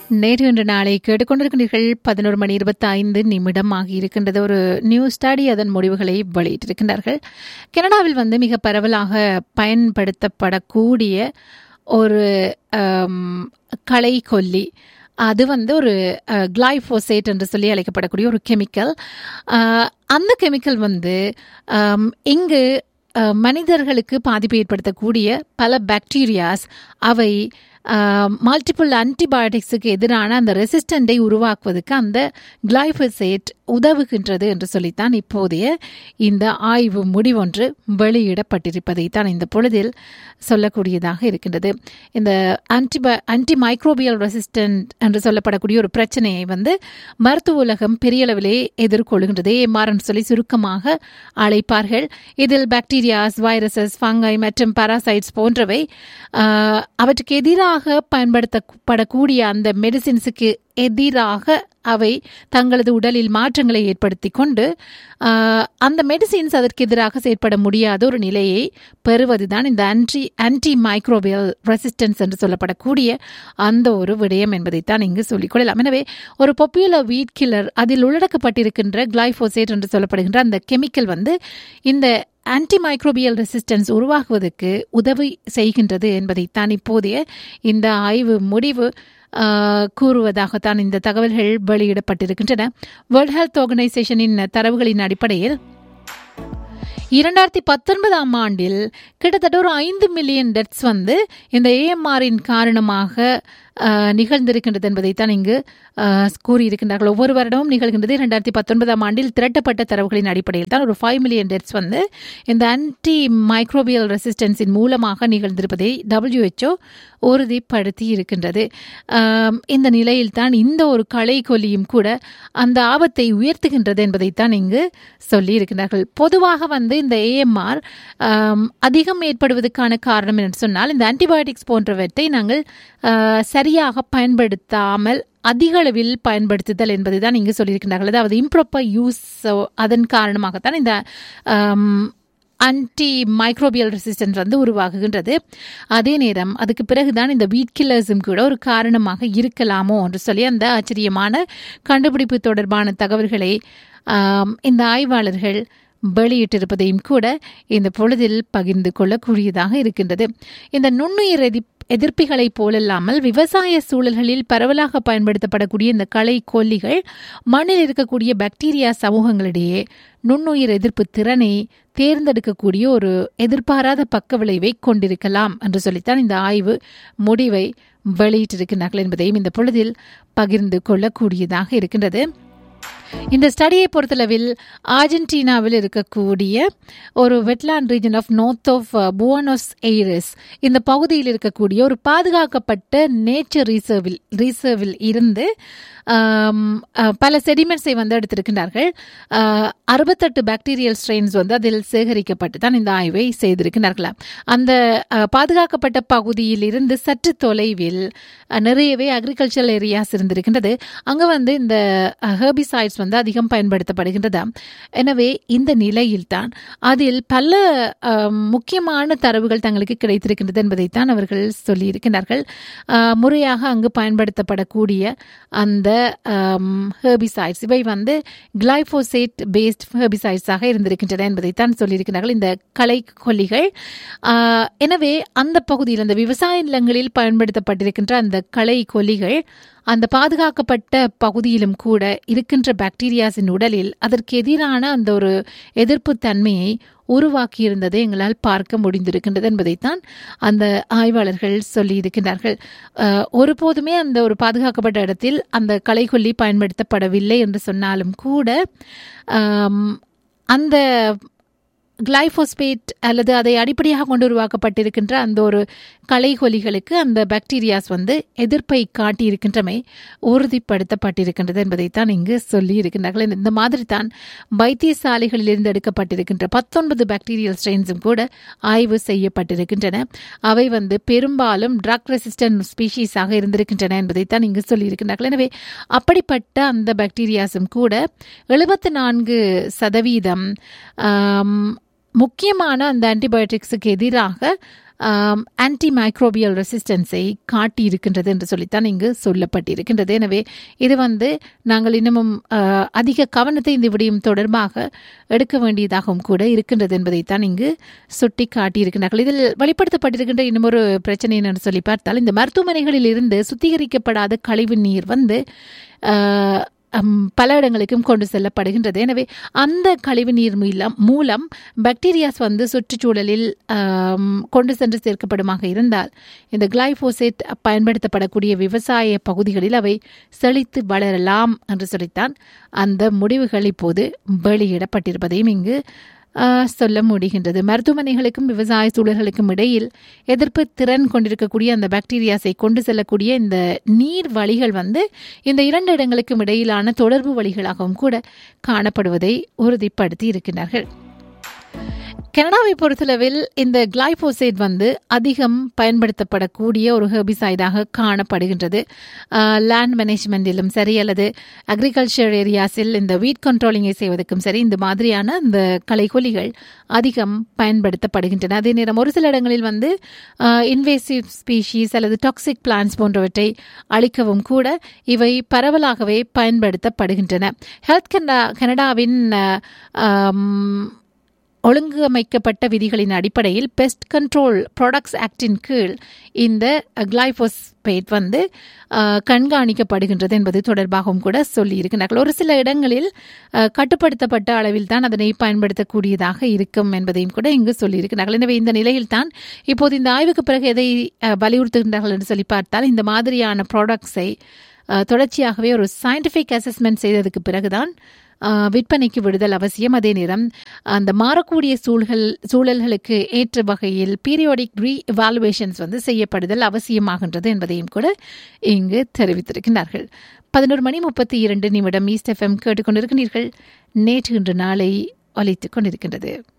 நேற்று இன்று நாளை கேட்டுக்கொண்டிருக்கின்றீர்கள் பதினோரு மணி இருபத்தி ஐந்து நிமிடம் ஆகியிருக்கின்றது ஒரு நியூ ஸ்டடி அதன் முடிவுகளை வெளியிட்டிருக்கின்றார்கள் கனடாவில் வந்து மிக பரவலாக பயன்படுத்தப்படக்கூடிய ஒரு ஆம், களை கொல்லி அது வந்து ஒரு கிளைஃபோசேட் என்று சொல்லி அழைக்கப்படக்கூடிய ஒரு கெமிக்கல் அந்த கெமிக்கல் வந்து ஆம், இங்கு அஹ், மனிதர்களுக்கு பாதிப்பு ஏற்படுத்தக்கூடிய பல பாக்டீரியாஸ் அவை மல்டிபிள் ஆன்டிபயோட்டிக்ஸுக்கு எதிரான அந்த ரெசிஸ்டண்டை உருவாக்குவதற்கு அந்த கிளைஃபோசேட் உதவுகின்றது என்று சொல்லித்தான் இப்போதைய இந்த ஆய்வு முடிவொன்று வெளியிடப்பட்டிருப்பதை தான் இந்த பொழுதில் சொல்லக்கூடியதாக இருக்கின்றது இந்த ஆன்டிப ஆன்டி மைக்ரோபியல் ரெசிஸ்டன்ட் என்று சொல்லப்படக்கூடிய ஒரு பிரச்சனையை வந்து மருத்துவ உலகம் பெரிய அளவிலே எதிர்கொள்கின்றது ஏமாறன் சொல்லி சுருக்கமாக அழைப்பார்கள் இதில் பாக்டீரியாஸ் வைரசஸ் ஃபங்கை மற்றும் பாராசைட்ஸ் போன்றவை ஆஹ், அவற்றுக்கு எதிராக பயன்படுத்தப்படக்கூடிய அந்த மெடிசின்ஸுக்கு எதிராக அவை தங்களது உடலில் மாற்றங்களை ஏற்படுத்தி கொண்டு ஆஹ், அந்த மெடிசின்ஸ் அதற்கு எதிராக செயற்பட முடியாத ஒரு நிலையை பெறுவதுதான் இந்த ஆன்டி ஆன்டி மைக்ரோபியல் ரெசிஸ்டன்ஸ் என்று சொல்லப்படக்கூடிய அந்த ஒரு விடயம் என்பதைத்தான் இங்கு சொல்லிக்கொள்ளலாம் எனவே ஒரு பொப்புலர் வீட் கில்லர் அதில் உள்ளடக்கப்பட்டிருக்கின்ற கிளைஃபோசேட் என்று சொல்லப்படுகின்ற அந்த கெமிக்கல் வந்து இந்த ஆன்டி மைக்ரோபியல் ரெசிஸ்டன்ஸ் உருவாகுவதற்கு உதவி செய்கின்றது என்பதைத்தான் இப்போதைய இந்த ஆய்வு முடிவு ஆஹ், கூறுவதாகத்தான் இந்த தகவல்கள் வெளியிடப்பட்டிருக்கின்றன வேர்ல்ட் ஹெல்த் ஆர்கனைசேஷனின் தரவுகளின் அடிப்படையில் இரண்டாயிரத்தி பத்தொன்பதாம் ஆண்டில் கிட்டத்தட்ட ஒரு ஐந்து மில்லியன் டெத்ஸ் வந்து இந்த ஏஎம்ஆரின் காரணமாக ஆஹ், நிகழ்ந்திருக்கின்றது என்பதைத்தான் இங்கு ஆஹ், கூறியிருக்கின்றார்கள் ஒவ்வொரு வருடமும் நிகழ்கின்றது இரண்டாயிரத்தி பத்தொன்பதாம் ஆண்டில் திரட்டப்பட்ட தரவுகளின் அடிப்படையில் தான் ஒரு ஃபைவ் மில்லியன் டெத்ஸ் வந்து இந்த ஆன்டி மைக்ரோபியல் ரெசிஸ்டன்ஸின் மூலமாக நிகழ்ந்திருப்பதை WHO உறுதிப்படுத்தி இருக்கின்றது ஆம், இந்த நிலையில் தான் இந்த ஒரு களை கொல்லியும் கூட அந்த ஆபத்தை உயர்த்துகின்றது என்பதைத்தான் இங்கு சொல்லி இருக்கின்றார்கள் பொதுவாக வந்து இந்த ஏஎம்ஆர் அதிகம் ஏற்படுவதற்கான காரணம் என்று சொன்னால் இந்த ஆன்டிபயோட்டிக்ஸ் போன்றவற்றை நாங்கள் ஆ, சரியாக பயன்படுத்தாமல் அதிக அளவில் பயன்படுத்துதல் என்பதுதான் இங்கு சொல்லியிருக்கின்றார்கள் அதாவது இம்ப்ராப்பர் யூஸ் அதன் காரணமாகத்தான் இந்த ஆம், ஆன்டி மைக்ரோபியல் ரெசிஸ்டன்ஸ் வந்து உருவாகுகின்றது அதே நேரம் அதுக்கு பிறகுதான் இந்த வீட் கில்லர்ஸும் கூட ஒரு காரணமாக இருக்கலாமோ என்று சொல்லி அந்த ஆச்சரியமான கண்டுபிடிப்பு தொடர்பான தகவல்களை ஆம், இந்த ஆய்வாளர்கள் வெளியிட்டிருப்பதையும் கூட இந்த பொழுதில் பகிர்ந்து கொள்ளக்கூடியதாக இருக்கின்றது இந்த நுண்ணுயிர் எதிர்ப் எதிர்ப்பிகளைப் போலல்லாமல் விவசாய சூழல்களில் பரவலாக பயன்படுத்தப்படக்கூடிய இந்த களை கொல்லிகள் மண்ணில் இருக்கக்கூடிய பாக்டீரியா சமூகங்களிடையே நுண்ணுயிர் எதிர்ப்பு திறனை தேர்ந்தெடுக்கக்கூடிய ஒரு எதிர்பாராத பக்க விளைவை கொண்டிருக்கலாம் என்று சொல்லித்தான் இந்த ஆய்வு முடிவை வெளியிட்டிருக்கிறார்கள் என்பதையும் இந்த பொழுதில் பகிர்ந்து கொள்ளக்கூடியதாக இருக்கின்றது இந்த ஸ்டடியை பொறுத்தளவில் அர்ஜென்டினாவில் இருக்கக்கூடிய ஒரு wetland region of north of Buenos Aires இந்த பகுதியில் இருக்கக்கூடிய ஒரு பாதுகாக்கப்பட்ட நேச்சர் ரிசர்வில் ரிசர்வில் இருந்து ஆம், அஹ், பல செடிமெண்ட்ஸை வந்து எடுத்திருக்கின்றார்கள் அஹ், அறுபத்தெட்டு பாக்டீரியல் ஸ்ட்ரெயின்ஸ் வந்து அதில் சேகரிக்கப்பட்டு தான் இந்த ஆய்வை செய்திருக்கிறார்களாம் அந்த அஹ், பாதுகாக்கப்பட்ட பகுதியில் இருந்து சற்று தொலைவில் அஹ், நிறையவே அக்ரிகல்ச்சரல் ஏரியாஸ் இருந்திருக்கின்றது அங்கே வந்து இந்த ஹெர்பிசைட்ஸ் வந்து அதிகம் பயன்படுத்தப்படுகின்றதாம் எனவே இந்த நிலையில்தான் அதில் பல அஹ், முக்கியமான தரவுகள் தங்களுக்கு கிடைத்திருக்கின்றது என்பதைத்தான் அவர்கள் சொல்லியிருக்கிறார்கள் அஹ், முறையாக அங்கு பயன்படுத்தப்படக்கூடிய அந்த ஹெர்பிசைட்ஸ் இவை வந்து கிளைஃபோசேட் பேஸ்ட் ஹெர்பிசைட்ஸாக இருந்திருக்கின்றன என்பதைத்தான் சொல்லியிருக்கிறார்கள் இந்த களை கொல்லிகள் அஹ், எனவே அந்த பகுதியில் அந்த விவசாய நிலங்களில் பயன்படுத்தப்பட்டிருக்கின்ற அந்த களை கொல்லிகள் அந்த பாதுகாக்கப்பட்ட பகுதியிலும் கூட இருக்கின்ற பாக்டீரியாஸின் உடலில் அதற்கு எதிரான அந்த ஒரு எதிர்ப்பு தன்மையை உருவாக்கியிருந்ததை எங்களால் பார்க்க முடிந்திருக்கின்றது என்பதைத்தான் அந்த ஆய்வாளர்கள் சொல்லியிருக்கிறார்கள் அஹ், ஒருபோதுமே அந்த ஒரு பாதுகாக்கப்பட்ட இடத்தில் அந்த களைக்கொல்லி பயன்படுத்தப்படவில்லை என்று சொன்னாலும் கூட ஆம், அந்த கிளைஃபோஸ்பேட் அல்லது அதை அடிப்படையாக கொண்டு உருவாக்கப்பட்டிருக்கின்ற அந்த ஒரு களைகொலிகளுக்கு அந்த பாக்டீரியாஸ் வந்து எதிர்ப்பை காட்டியிருக்கின்றமை உறுதிப்படுத்தப்பட்டிருக்கின்றது என்பதைத்தான் இங்கு சொல்லி இருக்கின்றார்கள் இந்த மாதிரி தான் வைத்தியசாலைகளிலிருந்து எடுக்கப்பட்டிருக்கின்ற பத்தொன்பது பாக்டீரியல் ஸ்ட்ரெயின்ஸும் கூட ஆய்வு செய்யப்பட்டிருக்கின்றன அவை வந்து பெரும்பாலும் ட்ரக் ரெசிஸ்டன்ட் ஸ்பீஷீஸாக இருந்திருக்கின்றன என்பதைத்தான் இங்கு சொல்லியிருக்கின்றார்கள் எனவே அப்படிப்பட்ட அந்த பாக்டீரியாஸும் கூட எழுபத்தி நான்கு சதவீதம் ஆம், முக்கியமான அந்த ஆன்டிபயோட்டிக்ஸுக்கு எதிராக ஆன்டி மைக்ரோபியல் ரெசிஸ்டன்ஸை காட்டி இருக்கின்றது என்று சொல்லித்தான் இங்கு சொல்லப்பட்டிருக்கின்றது எனவே இது வந்து நாங்கள் இன்னமும் ஆஹ், அதிக கவனத்தை இந்த விடயம் தொடர்பாக எடுக்க வேண்டியதாகவும் கூட இருக்கின்றது என்பதைத்தான் இங்கு சுட்டி காட்டியிருக்கிறார்கள் இதில் வெளிப்படுத்தப்பட்டிருக்கின்ற இன்னும் ஒரு பிரச்சனை என்னன்னு சொல்லி பார்த்தால் இந்த மருத்துவமனைகளில் இருந்து சுத்திகரிக்கப்படாத கழிவு நீர் வந்து ஆஹ், ஹம், பல இடங்களுக்கும் கொண்டு செல்லப்படுகின்றது எனவே அந்த கழிவு நீர் மூலம் மூலம் பாக்டீரியாஸ் வந்து சுற்றுச்சூழலில் ஆம், கொண்டு சென்று சேர்க்கப்படுமாக இருந்தால் இந்த கிளைபோசேட் பயன்படுத்தப்படக்கூடிய விவசாய பகுதிகளில் அவை செழித்து வளரலாம் என்று சொல்லித்தான் அந்த முடிவுகள் இப்போது வெளியிடப்பட்டிருப்பதையும் இங்கு ஆ, சொல்ல முடிகின்றது மருத்துவமனைகளுக்கும் விவசாய சூழல்களுக்கும் இடையில் எதிர்ப்பு திறன் கொண்டிருக்கக்கூடிய அந்த பாக்டீரியாஸை கொண்டு செல்லக்கூடிய இந்த நீர் வழிகள் வந்து இந்த இரண்டு இடங்களுக்கும் இடையிலான தொடர்பு வழிகளாகவும் கூட காணப்படுவதை உறுதிப்படுத்தி இருக்கின்றார்கள் கனடாவை பொறுத்தளவில் இந்த கிளைபோசேட் வந்து அதிகம் பயன்படுத்தப்படக்கூடிய ஒரு ஹெர்பிசைடாக காணப்படுகின்றது லேண்ட் மேனேஜ்மெண்டிலும் சரி அல்லது அக்ரிகல்ச்சர் ஏரியாஸில் இந்த வீட் கண்ட்ரோலிங்கை செய்வதற்கும் சரி இந்த மாதிரியான இந்த களைக்கொல்லிகள் அதிகம் பயன்படுத்தப்படுகின்றன அதே நேரம் ஒரு சில இடங்களில் வந்து இன்வேசிவ் ஸ்பீஷீஸ் அல்லது டாக்ஸிக் பிளான்ஸ் போன்றவற்றை அழிக்கவும் கூட இவை பரவலாகவே பயன்படுத்தப்படுகின்றன ஹெல்த் கனடா கனடாவின் அஹ், ஆம், ஒழுங்கமைக்கப்பட்ட விதிகளின் அடிப்படையில் பெஸ்ட் கண்ட்ரோல் ப்ராடக்ட்ஸ் ஆக்டின் கீழ் இந்த கிளைபோஸ்பேட் வந்து அஹ், கண்காணிக்கப்படுகின்றது என்பது தொடர்பாகவும் கூட சொல்லியிருக்கிறார்கள் ஒரு சில இடங்களில் அஹ், கட்டுப்படுத்தப்பட்ட அளவில் தான் அதனை பயன்படுத்தக்கூடியதாக இருக்கும் என்பதையும் கூட இங்கு சொல்லியிருக்கிறார்கள் எனவே இந்த நிலையில்தான் இப்போது இந்த ஆய்வுக்கு பிறகு எதை அஹ், வலியுறுத்துகின்றார்கள் என்று சொல்லி பார்த்தால் இந்த மாதிரியான ப்ராடக்ட்ஸை தொடர்ச்சியாகவே ஒரு சயின்டிஃபிக் அசஸ்மெண்ட் செய்ததுக்கு பிறகுதான் ஆஹ் விற்பனைக்கு விடுதல் அவசியம் அதே நேரம் அந்த மாறக்கூடிய சூழல் சூழல்களுக்கு ஏற்ற வகையில் பீரியாடிக் ரீ எவாலுவேஷன்ஸ் வந்து செய்யப்படுதல் அவசியமாகின்றது என்பதையும் கூட இங்கு தெரிவித்திருக்கின்றார்கள் பதினோரு மணி முப்பத்தி இரண்டு நிமிடம் ஈஸ்ட் எஃப்எம் கேட்டுக்கொண்டிருக்கிறீர்கள் நேற்று இன்று நாளை ஒலித்துக் கொண்டிருக்கின்றது